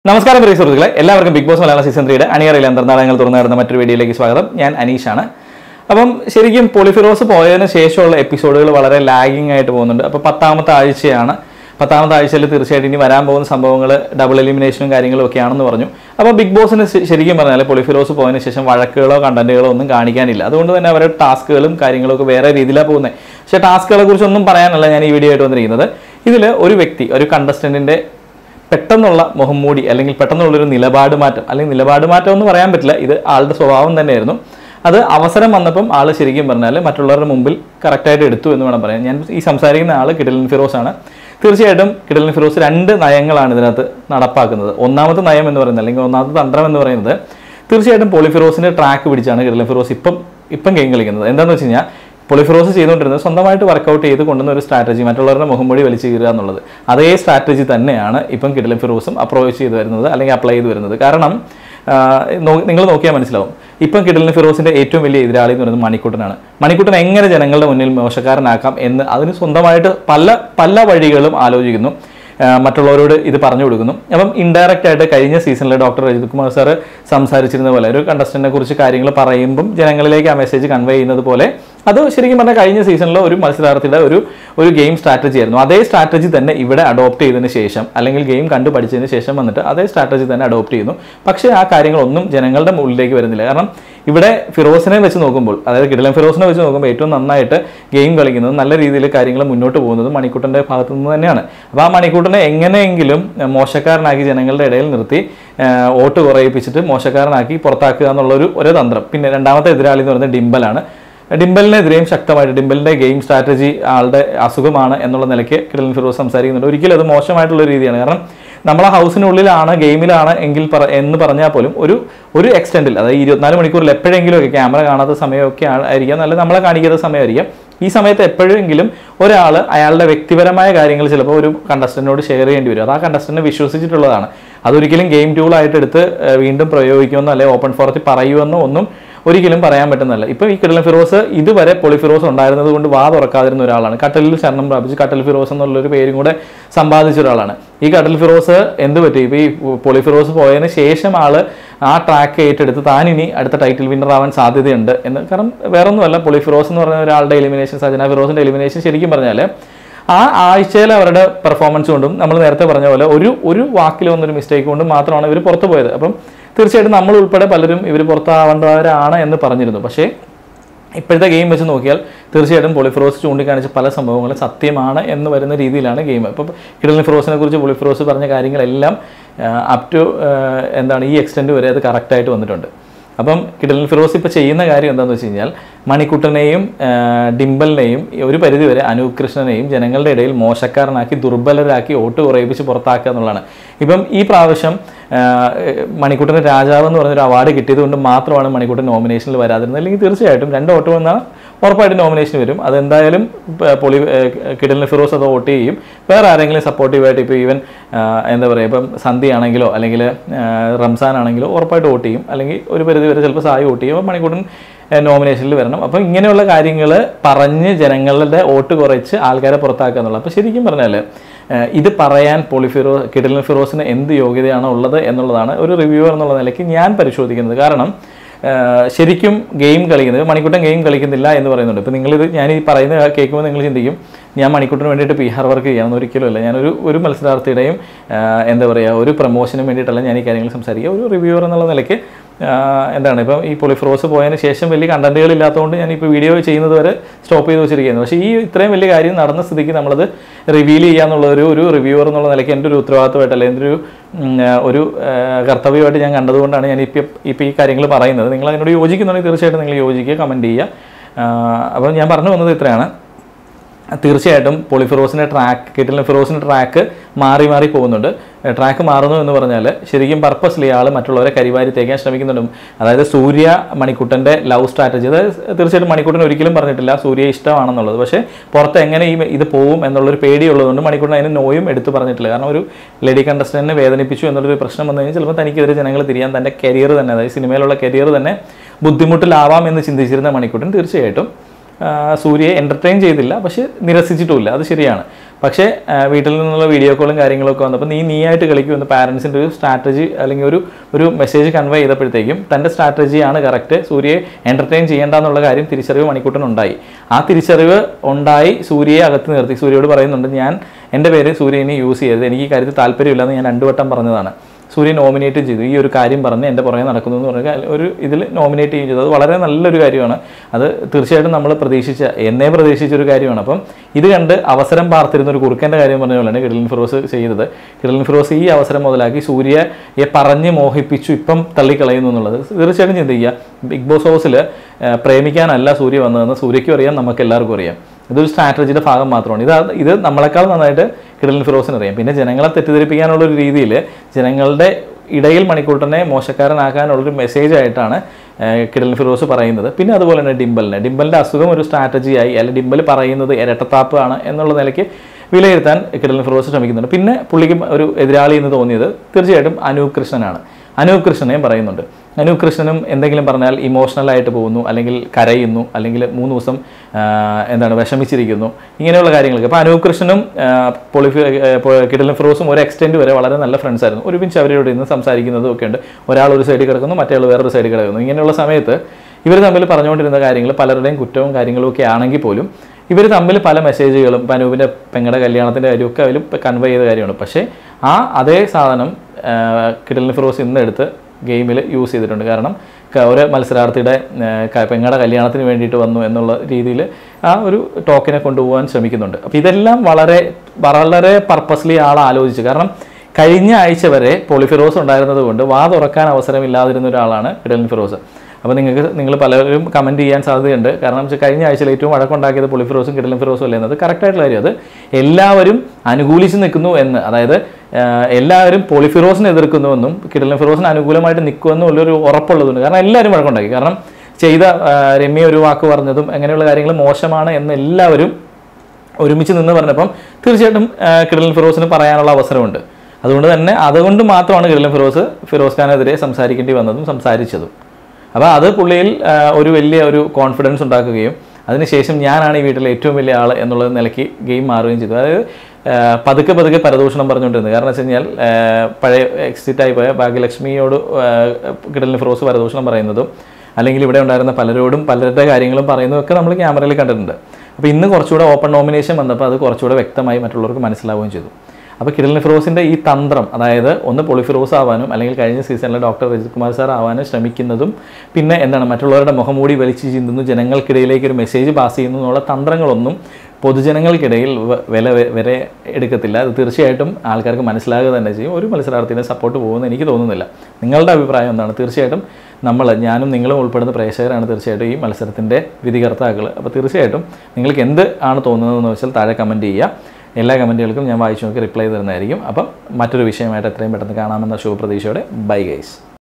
നമസ്കാരം പ്രിയ സുഹൃത്തുക്കളെ എല്ലാവർക്കും ബിഗ് ബോസ് മലയാളം സീസൺ ത്രീയുടെ അണിയറയിൽ അന്തർനാടകങ്ങൾ തുറന്നു നടന്ന മറ്റൊരു വീഡിയോയിലേക്ക് സ്വാഗതം ഞാൻ അനീഷാണ് അപ്പം ശരിക്കും പൊളിഫിറോസ് പോയതിനു ശേഷമുള്ള എപ്പിസോഡുകൾ വളരെ ലാഗിങ് ആയിട്ട് പോകുന്നുണ്ട് അപ്പോൾ പത്താമത്തെ ആഴ്ചയാണ് പത്താമത്തെ ആഴ്ചയിൽ തീർച്ചയായിട്ടും ഇനി വരാൻ പോകുന്ന സംഭവങ്ങൾ ഡബിൾ എലിമിനേഷനും കാര്യങ്ങളും ഒക്കെ ആണെന്ന് പറഞ്ഞു അപ്പോൾ ബിഗ് ബോസിന് ശ- ശരിക്കും പറഞ്ഞാൽ പൊളിഫിറോസ് പോയതിനു ശേഷം വഴക്കുകളോ കണ്ടന്റുകളോ ഒന്നും കാണിക്കാനില്ല അതുകൊണ്ട് തന്നെ അവരുടെ ടാസ്കുകളും കാര്യങ്ങളും ഒക്കെ വേറെ രീതിയിലാണ് പോകുന്നത് പക്ഷേ ടാസ്കുകളെ കുറിച്ചൊന്നും പറയാനല്ല ഞാൻ ഈ വീഡിയോ ആയിട്ട് വന്നിരിക്കുന്നത് ഇതിൽ ഒരു വ്യക്തി ഒരു കണ്ടസ്റ്റന്റിന്റെ പെട്ടെന്നുള്ള മുഖംമൂടി അല്ലെങ്കിൽ പെട്ടെന്നുള്ളൊരു നിലപാട് മാറ്റം അല്ലെങ്കിൽ നിലപാട് മാറ്റം എന്ന് പറയാൻ പറ്റില്ല ഇത് ആളുടെ സ്വഭാവം തന്നെയായിരുന്നു അത് അവസരം വന്നപ്പം ആൾ ശരിക്കും പറഞ്ഞാൽ മറ്റുള്ളവരുടെ മുമ്പിൽ കറക്റ്റായിട്ട് എടുത്തു എന്ന് വേണം പറയാൻ ഞാൻ ഈ സംസാരിക്കുന്ന ആൾ കിടലൻ ഫിറോസ് ആണ് തീർച്ചയായിട്ടും കിടലൻ ഫിറോസ് രണ്ട് നയങ്ങളാണ് ഇതിനകത്ത് നടപ്പാക്കുന്നത് ഒന്നാമത്തെ നയം എന്ന് പറയുന്നത് അല്ലെങ്കിൽ ഒന്നാമത്തെ തന്ത്രം എന്ന് പറയുന്നത് തീർച്ചയായിട്ടും പോളിഫിറോസിന്റെ ട്രാക്ക് പിടിച്ചാണ് കിടലൻ ഫിറോസ് ഇപ്പം ഇപ്പം ഗെയിം കളിക്കുന്നത് എന്താണെന്ന് വെച്ച് കഴിഞ്ഞാൽ പൊളിഫിറോസ് ചെയ്തുകൊണ്ടിരുന്നത് സ്വന്തമായിട്ട് വർക്കൗട്ട് ചെയ്ത് കൊണ്ടുവന്ന ഒരു സ്ട്രാറ്റജി മറ്റുള്ളവരുടെ മുഖംമൊഴി വലിച്ചു കീറുക എന്നുള്ളത് അതേ സ്ട്രാറ്റജി തന്നെയാണ് ഇപ്പം കിടലൻ ഫിറോസും അപ്രോച്ച് ചെയ്ത് വരുന്നത് അല്ലെങ്കിൽ അപ്ലൈ ചെയ്ത് വരുന്നത് കാരണം നിങ്ങൾ നോക്കിയാൽ മനസ്സിലാവും ഇപ്പം കിടലിന് ഫിറോസിന്റെ ഏറ്റവും വലിയ എതിരാളി എന്ന് പറയുന്നത് മണിക്കുട്ടനാണ് മണിക്കുട്ടൻ എങ്ങനെ ജനങ്ങളുടെ മുന്നിൽ മോശക്കാരനാക്കാം എന്ന് അതിന് സ്വന്തമായിട്ട് പല പല വഴികളും ആലോചിക്കുന്നു ആ, മറ്റുള്ളവരോട് ഇത് പറഞ്ഞു കൊടുക്കുന്നു അപ്പം ഇൻഡയറക്റ്റ് ആയിട്ട് കഴിഞ്ഞ സീസണിലെ ഡോക്ടർ രജിത് കുമാർ സാർ സംസാരിച്ചിരുന്ന പോലെ ഒരു കണ്ടസ്റ്റന്റിനെ കുറിച്ച് കാര്യങ്ങൾ പറയുമ്പം ജനങ്ങളിലേക്ക് ആ മെസ്സേജ് കൺവേ ചെയ്യുന്നത് പോലെ അത് ശരിക്കും പറഞ്ഞാൽ കഴിഞ്ഞ സീസണിലെ ഒരു മത്സരാർത്ഥിയുടെ ഒരു ഒരു ഗെയിം സ്ട്രാറ്റജി ആയിരുന്നു അതേ സ്ട്രാറ്റജി തന്നെ ഇവിടെ അഡോപ്റ്റ് ചെയ്തതിന് ശേഷം അല്ലെങ്കിൽ ഗെയിം കണ്ടു പഠിച്ചതിന് ശേഷം വന്നിട്ട് അതേ സ്ട്രാറ്റജി തന്നെ അഡോപ്റ്റ് ചെയ്യുന്നു പക്ഷേ ആ കാര്യങ്ങളൊന്നും ജനങ്ങളുടെ മുകളിലേക്ക് വരുന്നില്ല കാരണം ഇവിടെ ഫിറോസിനെ വെച്ച് നോക്കുമ്പോൾ അതായത് കിടലൻ ഫിറോസിനെ വെച്ച് നോക്കുമ്പോൾ ഏറ്റവും നന്നായിട്ട് ഗെയിം കളിക്കുന്നത് നല്ല രീതിയിൽ കാര്യങ്ങൾ മുന്നോട്ട് പോകുന്നത് മണിക്കൂട്ടൻ്റെ ഭാഗത്തു നിന്ന് തന്നെയാണ് അപ്പോൾ ആ മണിക്കൂട്ടനെ എങ്ങനെയെങ്കിലും ഏഹ്, മോശക്കാരനാക്കി ജനങ്ങളുടെ ഇടയിൽ നിർത്തി ഏഹ്, വോട്ട് കുറയിപ്പിച്ചിട്ട് മോശക്കാരനാക്കി പുറത്താക്കുക എന്നുള്ള ഒരു ഒരു തന്ത്രം പിന്നെ രണ്ടാമത്തെ എതിരാളി എന്ന് പറയുന്നത് ഡിംബലാണ് ഡിംബലിനെതിരെയും ശക്തമായിട്ട് ഡിംബലിന്റെ ഗെയിം സ്ട്രാറ്റജി ആളുടെ അസുഖമാണ് എന്നുള്ള നിലയ്ക്ക് കിടലൻ ഫിറോസ് സംസാരിക്കുന്നുണ്ട് ഒരിക്കലും അത് മോശമായിട്ടുള്ള ഒരു രീതിയാണ് കാരണം നമ്മളെ ഹൗസിനുള്ളിലാണ് ഗെയിമിലാണ് എങ്കിൽ പറ എന്ന് പറഞ്ഞാൽ പോലും ഒരു ഒരു എക്സ്റ്റെൻഡിൽ അതായത് ഇരുപത്തിനാല് മണിക്കൂറിൽ എപ്പോഴെങ്കിലും ഒക്കെ ക്യാമറ കാണാത്ത സമയമൊക്കെ ആ- ആയിരിക്കാം നല്ല നമ്മളെ കാണിക്കാത്ത സമയമായിരിക്കാം ഈ സമയത്ത് എപ്പോഴെങ്കിലും ഒരാൾ അയാളുടെ വ്യക്തിപരമായ കാര്യങ്ങൾ ചിലപ്പോൾ ഒരു കണ്ടസ്റ്റന്റിനോട് ഷെയർ ചെയ്യേണ്ടി വരും അത് ആ കണ്ടസ്റ്റന്റിനെ വിശ്വസിച്ചിട്ടുള്ളതാണ് അതൊരിക്കലും ഗെയിം ടൂൾ ആയിട്ട് എടുത്ത് ഏഹ്, വീണ്ടും പ്രയോഗിക്കുമെന്നോ അല്ലെങ്കിൽ ഓപ്പൺ ഫോറത്തിൽ പറയുമെന്നോ ഒന്നും ഒരിക്കലും പറയാൻ പറ്റുന്നതല്ല ഇപ്പൊ ഈ കിടലൻ ഫിറോസ് ഇതുവരെ പൊളിഫിറോസ് ഉണ്ടായിരുന്നത് കൊണ്ട് വാ തുറക്കാതിരുന്ന ഒരാളാണ് കട്ടലിൽ ശരണം പ്രാപിച്ച് കട്ടൽ ഫിറോസ് എന്നുള്ളൊരു പേരും കൂടെ സമ്പാദിച്ച ഒരാളാണ് ഈ കട്ടൽ ഫിറോസ് എന്ത് പറ്റി ഇപ്പൊ ഈ പൊളിഫിറോസ് പോയതിന് ശേഷം ആള് ആ ട്രാക്ക് ഏറ്റെടുത്ത് താൻ ഇനി അടുത്ത ടൈറ്റിൽ വിന്നർ ആവാൻ സാധ്യതയുണ്ട് എന്ന് കാരണം വേറൊന്നുമല്ല പൊളിഫിറോസ് എന്ന് പറയുന്ന ഒരാളുടെ എലിമിനേഷൻ സജന ഫിറോസിന്റെ എലിമിനേഷൻ ശരിക്കും പറഞ്ഞാൽ ആ ആഴ്ചയിൽ അവരുടെ പെർഫോമൻസ് കൊണ്ടും നമ്മൾ നേരത്തെ പറഞ്ഞ പോലെ ഒരു ഒരു വാക്കിൽ വന്നൊരു മിസ്റ്റേക്ക് കൊണ്ടും മാത്രമാണ് ഇവർ പുറത്തു പോയത് അപ്പം തീർച്ചയായിട്ടും നമ്മൾ ഉൾപ്പെടെ പലരും ഇവർ പുറത്താവേണ്ടവരാണ് എന്ന് പറഞ്ഞിരുന്നു പക്ഷേ ഇപ്പോഴത്തെ ഗെയിം വെച്ച് നോക്കിയാൽ തീർച്ചയായിട്ടും പൊളിഫിറോസ് ചൂണ്ടിക്കാണിച്ച പല സംഭവങ്ങളും സത്യമാണ് എന്ന് വരുന്ന രീതിയിലാണ് ഗെയിം അപ്പോൾ കിടലിൻ ഫിറോസിനെ കുറിച്ച് പൊളിഫിറോസ് പറഞ്ഞ കാര്യങ്ങളെല്ലാം അപ് ടു എന്താണ് ഈ എക്സ്റ്റെൻഡ് വരെ അത് കറക്റ്റായിട്ട് വന്നിട്ടുണ്ട് അപ്പം കിടലിൻ ഫിറോസ് ഇപ്പോൾ ചെയ്യുന്ന കാര്യം എന്താണെന്ന് വെച്ച് കഴിഞ്ഞാൽ മണിക്കുട്ടനെയും ആ, ഡിംബലിനെയും ഒരു പരിധിവരെ അനൂപ് കൃഷ്ണനെയും ജനങ്ങളുടെ ഇടയിൽ മോശക്കാരനാക്കി ദുർബലരാക്കി വോട്ട് കുറയിപ്പിച്ച് പുറത്താക്കുക എന്നുള്ളതാണ് ഇപ്പം ഈ പ്രാവശ്യം ആ, മണിക്കുട്ടന് രാജാവ് എന്ന് പറഞ്ഞൊരു അവാർഡ് കിട്ടിയത് കൊണ്ട് മാത്രമാണ് മണിക്കുട്ടൻ നോമിനേഷനിൽ വരാതിരുന്നത് അല്ലെങ്കിൽ തീർച്ചയായിട്ടും രണ്ട് വോട്ട് വന്നാൽ ഉറപ്പായിട്ടും നോമിനേഷൻ വരും അതെന്തായാലും പ- പൊളി കിടലിന് ഫിറോസ് അത് വോട്ട് ചെയ്യും വേറെ ആരെങ്കിലും സപ്പോർട്ടീവായിട്ട് ഇപ്പോൾ ഈവൻ എന്താ പറയുക ഇപ്പം സന്ധി ആണെങ്കിലോ അല്ലെങ്കിൽ റംസാൻ ആണെങ്കിലോ ഉറപ്പായിട്ട് വോട്ട് ചെയ്യും അല്ലെങ്കിൽ ഒരു പരിധി വരെ ചിലപ്പോൾ സായി വോട്ട് ചെയ്യും അപ്പോൾ മണിക്കൂട്ടൻ നോമിനേഷനിൽ വരണം അപ്പം ഇങ്ങനെയുള്ള കാര്യങ്ങൾ പറഞ്ഞ് ജനങ്ങളുടെ വോട്ട് കുറച്ച് ആൾക്കാരെ പുറത്താക്കുക എന്നുള്ളത് അപ്പോൾ ശരിക്കും പറഞ്ഞാൽ ഏഹ് ഇത് പറയാൻ പോളിഫിറോ കിടലിൻ ഫിറോസിന് എന്ത് യോഗ്യതയാണ് ഉള്ളത് എന്നുള്ളതാണ് ഒരു റിവ്യൂവർ എന്നുള്ള നിലയ്ക്ക് ഞാൻ പരിശോധിക്കുന്നത് കാരണം ഏഹ് ശരിക്കും ഗെയിം കളിക്കുന്നത് മണിക്കൂട്ടൻ ഗെയിം കളിക്കുന്നില്ല എന്ന് പറയുന്നുണ്ട് ഇപ്പം നിങ്ങളിത് ഞാൻ ഈ പറയുന്ന കേൾക്കുമ്പോൾ നിങ്ങൾ ചിന്തിക്കും ഞാൻ മണിക്കൂട്ടിന് വേണ്ടിയിട്ട് പി ആർ വർക്ക് ചെയ്യണമെന്ന് ഒരിക്കലും അല്ല ഞാനൊരു ഒരു മത്സരാർത്ഥിയുടെയും ഏഹ് എന്താ പറയുക ഒരു പ്രൊമോഷനും വേണ്ടിയിട്ടല്ല ഞാൻ ഈ കാര്യങ്ങൾ സംസാരിക്കുക ഒരു റിവ്യൂവർ എന്നുള്ള നിലയ്ക്ക് ആഹ് എന്താണ് ഇപ്പം ഈ പൊളിഫ്രോസ് പോയതിന് ശേഷം വലിയ കണ്ടന്റുകൾ ഇല്ലാത്തതുകൊണ്ട് ഞാൻ ഇപ്പോൾ വീഡിയോ ചെയ്യുന്നത് വരെ സ്റ്റോപ്പ് ചെയ്ത് വെച്ചിരിക്കുന്നത് പക്ഷേ ഈ ഇത്രയും വലിയ കാര്യം നടന്ന സ്ഥിതിക്ക് നമ്മളത് റിവീൽ ചെയ്യാന്നുള്ള ഒരു ഒരു റിവ്യൂവർ എന്നുള്ള നിലയ്ക്ക് എൻ്റെ ഒരു ഉത്തരവാദിത്തമായിട്ട് അല്ലെങ്കിൽ എൻ്റെ ഒരു ഉം, ആഹ് ഒരു ആഹ് കർത്തവ്യമായിട്ട് ഞാൻ കണ്ടതുകൊണ്ടാണ് ഞാൻ ഇപ്പം ഇപ്പം ഈ കാര്യങ്ങൾ പറയുന്നത് നിങ്ങൾ അതിനോട് യോജിക്കുന്നുണ്ടെങ്കിൽ തീർച്ചയായിട്ടും നിങ്ങൾ യോജിക്കുക കമൻറ്റ് ചെയ്യുക ആഹ് അപ്പം ഞാൻ പറഞ്ഞു വന്നത് ഇത്രയാണ് തീർച്ചയായിട്ടും പൊളിഫിറോസിൻ്റെ ട്രാക്ക് കിട്ടിലെ ഫിറോസിൻ്റെ ട്രാക്ക് മാറി മാറി പോകുന്നുണ്ട് ട്രാക്ക് മാറുന്നു എന്ന് പറഞ്ഞാൽ ശരിക്കും പർപ്പസ്ലി ആൾ മറ്റുള്ളവരെ കരിവാരി തേക്കാൻ ശ്രമിക്കുന്നുണ്ട് അതായത് സൂര്യ മണിക്കുട്ടൻ്റെ ലവ് സ്ട്രാറ്റജി അത് തീർച്ചയായിട്ടും മണിക്കുട്ടൻ ഒരിക്കലും പറഞ്ഞിട്ടില്ല സൂര്യ ഇഷ്ടമാണെന്നുള്ളത് പക്ഷേ പുറത്ത് എങ്ങനെ ഈ ഇത് പോവും എന്നുള്ളൊരു പേടിയുള്ളതുകൊണ്ട് മണിക്കുട്ടൻ അതിന് നോയും എടുത്തു പറഞ്ഞിട്ടില്ല കാരണം ഒരു ലേഡി കണ്ടസ്റ്റന്റിനെ വേദനിപ്പിച്ചു എന്നുള്ളൊരു പ്രശ്നം വന്നു കഴിഞ്ഞാൽ ചിലപ്പോൾ തനിക്കെതിരെ ജനങ്ങൾ തിരിയാൻ തൻ്റെ കരിയർ തന്നെ അതായത് സിനിമയിലുള്ള കരിയർ തന്നെ ബുദ്ധിമുട്ടിലാവാം എന്ന് ചിന്തിച്ചിരുന്ന മണിക്കുട്ടൻ തീർച്ചയായിട്ടും ആ, സൂര്യയെ എൻ്റർടൈൻ ചെയ്തില്ല പക്ഷെ നിരസിച്ചിട്ടുമില്ല അത് ശരിയാണ് പക്ഷേ ആ, വീട്ടിൽ നിന്നുള്ള വീഡിയോ കോളും കാര്യങ്ങളൊക്കെ വന്നപ്പോൾ നീ നീയായിട്ട് കളിക്കുമെന്ന് പാരൻസിൻ്റെ ഒരു സ്ട്രാറ്റജി അല്ലെങ്കിൽ ഒരു ഒരു മെസ്സേജ് കൺവേ ചെയ്തപ്പോഴത്തേക്കും തൻ്റെ സ്ട്രാറ്റജിയാണ് കറക്റ്റ് സൂര്യയെ എൻ്റർടൈൻ ചെയ്യേണ്ട എന്നുള്ള കാര്യം തിരിച്ചറിവ് മണിക്കൂട്ടനുണ്ടായി ആ തിരിച്ചറിവ് ഉണ്ടായി സൂര്യയെ അകത്ത് നിർത്തി സൂര്യയോട് പറയുന്നുണ്ട് ഞാൻ എൻ്റെ പേര് സൂര്യ ഇനി യൂസ് ചെയ്യരുത് എനിക്ക് ഈ കാര്യത്തിൽ താല്പര്യമില്ലെന്ന് ഞാൻ രണ്ടു വട്ടം പറഞ്ഞതാണ് സൂര്യ നോമിനേറ്റ് ചെയ്തു ഈ ഒരു കാര്യം പറഞ്ഞ് എൻ്റെ പുറകെ നടക്കുന്നു എന്ന് പറഞ്ഞ ഒരു ഇതിൽ നോമിനേറ്റ് ചെയ്യുകയും ചെയ്തു അത് വളരെ നല്ലൊരു കാര്യമാണ് അത് തീർച്ചയായിട്ടും നമ്മൾ പ്രതീക്ഷിച്ച എന്നേ പ്രതീക്ഷിച്ച ഒരു കാര്യമാണ് അപ്പം ഇത് കണ്ട് അവസരം പാർത്തിരുന്ന ഒരു കുറുക്കൻ്റെ കാര്യം പറഞ്ഞ പോലെയാണ് കിടലിൻ ഫിറോസ് ചെയ്തത് കിടലിൻ ഫിറോസ് ഈ അവസരം മുതലാക്കി സൂര്യയെ പറഞ്ഞ് മോഹിപ്പിച്ചു ഇപ്പം തള്ളിക്കളയുന്നു എന്നുള്ളത് തീർച്ചയായിട്ടും ചിന്തിക്കുക ബിഗ് ബോസ് ഹൗസിൽ പ്രേമിക്കാനല്ല സൂര്യ വന്നതെന്ന് സൂര്യയ്ക്കും അറിയാം നമുക്ക് എല്ലാവർക്കും അറിയാം ഇതൊരു സ്ട്രാറ്റജിയുടെ ഭാഗം മാത്രമാണ് ഇത് ഇത് നമ്മളെക്കാൾ നന്നായിട്ട് കിടലിൻ ഫിറോസിന് അറിയാം പിന്നെ ജനങ്ങളെ തെറ്റിദ്ധരിപ്പിക്കാനുള്ള ഒരു രീതിയിൽ ജനങ്ങളുടെ ഇടയിൽ മണിക്കൂട്ടനെ മോശക്കാരനാക്കാനുള്ളൊരു മെസ്സേജ് ആയിട്ടാണ് ഏഹ്, കിടലിൻ ഫിറോസ് പറയുന്നത് പിന്നെ അതുപോലെ തന്നെ ഡിംബലിന് ഡിംബലിൻ്റെ അസുഖം ഒരു സ്ട്രാറ്റജിയായി അല്ലെങ്കിൽ ഡിംബൽ പറയുന്നത് ഇരട്ടത്താപ്പ് ആണ് എന്നുള്ള നിലയ്ക്ക് വിലയിരുത്താൻ കിടലിൻ ഫിറോസ് ശ്രമിക്കുന്നുണ്ട് പിന്നെ പുള്ളിക്ക് ഒരു എതിരാളി എന്ന് തോന്നിയത് തീർച്ചയായിട്ടും അനൂപ് കൃഷ്ണനാണ് അനൂപ് കൃഷ്ണനെയും പറയുന്നുണ്ട് അനൂപ് കൃഷ്ണനും എന്തെങ്കിലും പറഞ്ഞാൽ ഇമോഷണൽ ആയിട്ട് പോകുന്നു അല്ലെങ്കിൽ കരയുന്നു അല്ലെങ്കിൽ മൂന്ന് ദിവസം ആ, എന്താണ് വിഷമിച്ചിരിക്കുന്നു ഇങ്ങനെയുള്ള കാര്യങ്ങളൊക്കെ അപ്പോൾ അനൂപ് കൃഷ്ണനും ആ, പൊളിഫി കിടലൻ ഫിറോസും ഒരു എക്സ്റ്റെൻഡ് വരെ വളരെ നല്ല ഫ്രണ്ട്സ് ആയിരുന്നു ഒരുമിച്ച് അവരോട് ഇന്ന് സംസാരിക്കുന്നതും ഒക്കെ ഉണ്ട് ഒരാൾ ഒരു സൈഡിൽ കിടക്കുന്നു മറ്റേ വേറൊരു സൈഡിൽ കിടക്കുന്നു ഇങ്ങനെയുള്ള സമയത്ത് ഇവർ തമ്മിൽ പറഞ്ഞുകൊണ്ടിരുന്ന കാര്യങ്ങൾ പലരുടെയും കുറ്റവും കാര്യങ്ങളും ഒക്കെ ആണെങ്കിൽ പോലും ഇവർ തമ്മിൽ പല മെസ്സേജുകളും ഇപ്പം അനൂപിൻ്റെ പെങ്ങളുടെ കല്യാണത്തിൻ്റെ കാര്യമൊക്കെ അതിൽ കൺവേ ചെയ്ത കാര്യമാണ് പക്ഷേ ആ അതേ സാധനം കിടലിൻ ഫിറോസ് ഇന്ന് എടുത്ത് ഗെയിമിൽ യൂസ് ചെയ്തിട്ടുണ്ട് കാരണം ക- ഒരു മത്സരാർത്ഥിയുടെ ആ, ക- പെങ്ങളുടെ കല്യാണത്തിന് വേണ്ടിയിട്ട് വന്നു എന്നുള്ള രീതിയിൽ ആ ഒരു ടോക്കിനെ കൊണ്ടുപോകാൻ ശ്രമിക്കുന്നുണ്ട് അപ്പോൾ ഇതെല്ലാം വളരെ വളരെ പർപ്പസ്ലി ആൾ ആലോചിച്ചു കാരണം കഴിഞ്ഞ ആഴ്ച വരെ പോളിഫിറോസ് ഉണ്ടായിരുന്നത് കൊണ്ട് വാ തുറക്കാൻ അവസരമില്ലാതിരുന്ന ഒരാളാണ് കിടലിൻ ഫിറോസ് അപ്പോൾ നിങ്ങൾക്ക് നിങ്ങൾ പലരും കമൻറ്റ് ചെയ്യാൻ സാധ്യതയുണ്ട് കാരണം വെച്ചാൽ കഴിഞ്ഞ ആഴ്ചയിൽ ഏറ്റവും വഴക്കുണ്ടാക്കിയത് പൊളിഫിറോസും കിടലും ഫിറോസും അല്ലേ എന്നത് കറക്റ്റായിട്ടുള്ള കാര്യം അത് എല്ലാവരും അനുകൂലിച്ച് നിൽക്കുന്നു എന്ന് അതായത് ആ, എല്ലാവരും പോളിഫിറോസിനെ എതിർക്കുന്നുവെന്നും കിടലും ഫിറോസിന് അനുകൂലമായിട്ട് നിൽക്കുമെന്നും ഉള്ളൊരു ഉറപ്പുള്ളതുണ്ട് കാരണം എല്ലാവരും വഴക്കുണ്ടാക്കി കാരണം ചെയ്ത ആ, രമ്യ ഒരു വാക്ക് പറഞ്ഞതും അങ്ങനെയുള്ള കാര്യങ്ങൾ മോശമാണ് എന്ന് എല്ലാവരും ഒരുമിച്ച് നിന്ന് പറഞ്ഞപ്പം തീർച്ചയായിട്ടും ആ, കിടലൻ ഫിറോസിന് പറയാനുള്ള അവസരമുണ്ട് അതുകൊണ്ട് തന്നെ അതുകൊണ്ട് മാത്രമാണ് കിടലൻ ഫിറോസ് ഫിറോസ് ഖാനെതിരെ സംസാരിക്കേണ്ടി വന്നതും സംസാരിച്ചതും അപ്പോൾ അത് പുള്ളിയിൽ ആ, ഒരു വലിയ ഒരു കോൺഫിഡൻസ് ഉണ്ടാക്കുകയും അതിനുശേഷം ഞാനാണ് ഈ വീട്ടിലെ ഏറ്റവും വലിയ ആൾ എന്നുള്ള നിലയ്ക്ക് ഗെയിം മാറുകയും ചെയ്തു അതായത് ആ, പതുക്കെ പതുക്കെ പരദൂഷണം പറഞ്ഞുകൊണ്ടിരുന്നത് കാരണം വെച്ച് കഴിഞ്ഞാൽ ആ, പഴയ എക്സിറ്റ് ആയി പോയ ഭാഗ്യലക്ഷ്മിയോട് ആ, കിടലിന് ഫിറോസ് പരദൂഷണം പറയുന്നതും അല്ലെങ്കിൽ ഇവിടെ ഉണ്ടായിരുന്ന പലരോടും പലരുടെ കാര്യങ്ങളും പറയുന്നതൊക്കെ നമ്മൾ ക്യാമറയിൽ കണ്ടിട്ടുണ്ട് അപ്പോൾ ഇന്ന് കുറച്ചുകൂടെ ഓപ്പൺ നോമിനേഷൻ വന്നപ്പോൾ അത് കുറച്ചുകൂടെ വ്യക്തമായി മറ്റുള്ളവർക്ക് മനസ്സിലാവുകയും ചെയ്തു അപ്പോൾ കിരൺ ഫിറോസിൻ്റെ ഈ തന്ത്രം അതായത് ഒന്ന് പൊളിഫിറോസ് ആവാനും അല്ലെങ്കിൽ കഴിഞ്ഞ സീസണിലെ ഡോക്ടർ രജിത് കുമാർ സാർ ആവാനും ശ്രമിക്കുന്നതും പിന്നെ എന്താണ് മറ്റുള്ളവരുടെ മുഖംമൂടി വലിച്ചു ചിന്തുന്നു ജനങ്ങൾക്കിടയിലേക്ക് ഒരു മെസ്സേജ് പാസ് ചെയ്യുന്നു എന്നുള്ള തന്ത്രങ്ങളൊന്നും പൊതുജനങ്ങൾക്കിടയിൽ വ- വില വെ- വരെ എടുക്കത്തില്ല അത് തീർച്ചയായിട്ടും ആൾക്കാർക്ക് മനസ്സിലാകുക തന്നെ ചെയ്യും ഒരു മത്സരാർത്ഥിനെ സപ്പോർട്ട് പോകുമെന്ന് എനിക്ക് തോന്നുന്നില്ല നിങ്ങളുടെ അഭിപ്രായം എന്താണ് തീർച്ചയായിട്ടും നമ്മൾ ഞാനും നിങ്ങളും ഉൾപ്പെടുന്ന പ്രേക്ഷകരാണ് തീർച്ചയായിട്ടും ഈ മത്സരത്തിൻ്റെ വിധികർത്താക്കൾ അപ്പോൾ തീർച്ചയായിട്ടും നിങ്ങൾക്ക് എന്ത് ആണ് തോന്നുന്നതെന്ന് വെച്ചാൽ താഴെ കമൻറ്റ് ചെയ്യുക എല്ലാ കമൻറ്റുകൾക്കും ഞാൻ വായിച്ചു നോക്കി റിപ്ലൈ തരുന്നതായിരിക്കും അപ്പം മറ്റൊരു വിഷയമായിട്ട് എത്രയും പെട്ടെന്ന് കാണാമെന്ന ശുഭപ്രതീക്ഷയോടെ ബൈ ഗൈസ്